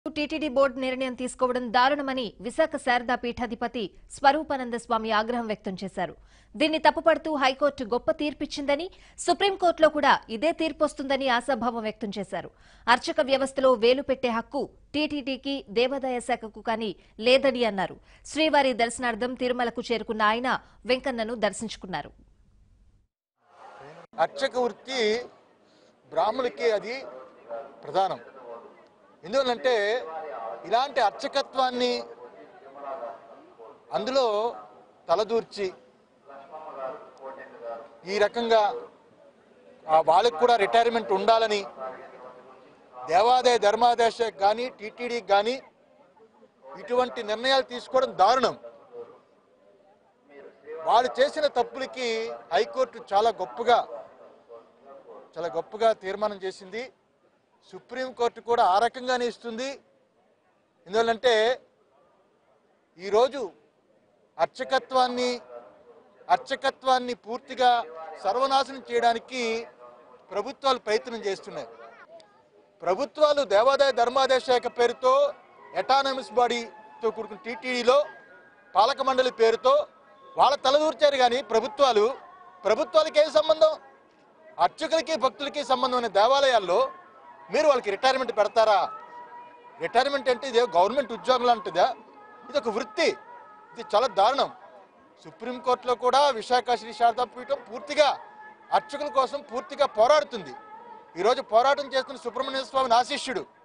TTD board నిర్ణయం తీసుకోవడం దారుణమని విశాఖ శారదా పీఠాధిపతి స్వరూపానంద స్వామి ఆగ్రహం వ్యక్తం చేశారు దీన్ని తప్పుపడుతూ హైకోర్టు గొప్ప తీర్పిచ్చిందని సుప్రీంకోర్టులో కూడా ఇదే తీర్పు వస్తుందని ఆశాభావం వ్యక్తం చేశారు అర్చక వ్యవస్థలో వేలు పెట్టే హక్కు టీటీడీకి దేవాదాయ శాఖకు కానీ లేదని అన్నారు శ్రీవారి దర్శనార్థం తిరుమలకు చేరుకున్న ఆయన వెంకన్నను దర్శించుకున్నారు అర్చక వృత్తి బ్రాహ్మణులకి అది ప్రధానం ఎందువల్లంటే ఇలాంటి అర్చకత్వాన్ని అందులో తలదూర్చి ఈ రకంగా ఆ వాళ్ళకి కూడా రిటైర్మెంట్ ఉండాలని దేవాదాయ ధర్మాదాయ శాఖ కానీ టీటీడీకి కానీ ఇటువంటి నిర్ణయాలు తీసుకోవడం దారుణం వాళ్ళు చేసిన తప్పులకి హైకోర్టు చాలా గొప్పగా చాలా గొప్పగా తీర్మానం చేసింది సుప్రీంకోర్టు కూడా ఆ రకంగానే ఇస్తుంది ఎందువల్లంటే ఈరోజు అర్చకత్వాన్ని అర్చకత్వాన్ని పూర్తిగా సర్వనాశనం చేయడానికి ప్రభుత్వాలు ప్రయత్నం చేస్తున్నాయి ప్రభుత్వాలు దేవాదాయ ధర్మాదాయ శాఖ పేరుతో ఎటానమస్ బాడీతో కూడుకున్న టీటీడీలో పాలక మండలి పేరుతో వాళ్ళ తలదూర్చారు కానీ ప్రభుత్వాలు ప్రభుత్వాలకి ఏం సంబంధం అర్చకులకి భక్తులకి సంబంధమైన దేవాలయాల్లో మీరు వాళ్ళకి రిటైర్మెంట్ పెడతారా రిటైర్మెంట్ అంటే ఇదే గవర్నమెంట్ ఉద్యోగం లాంటిదా ఇది ఒక వృత్తి ఇది చాలా దారుణం సుప్రీంకోర్టులో కూడా విశాఖ శ్రీ శారదా పీఠం పూర్తిగా అర్చకుల కోసం పూర్తిగా పోరాడుతుంది ఈరోజు పోరాటం చేస్తున్న సుబ్రహ్మణ్య స్వామి ఆశిష్యుడు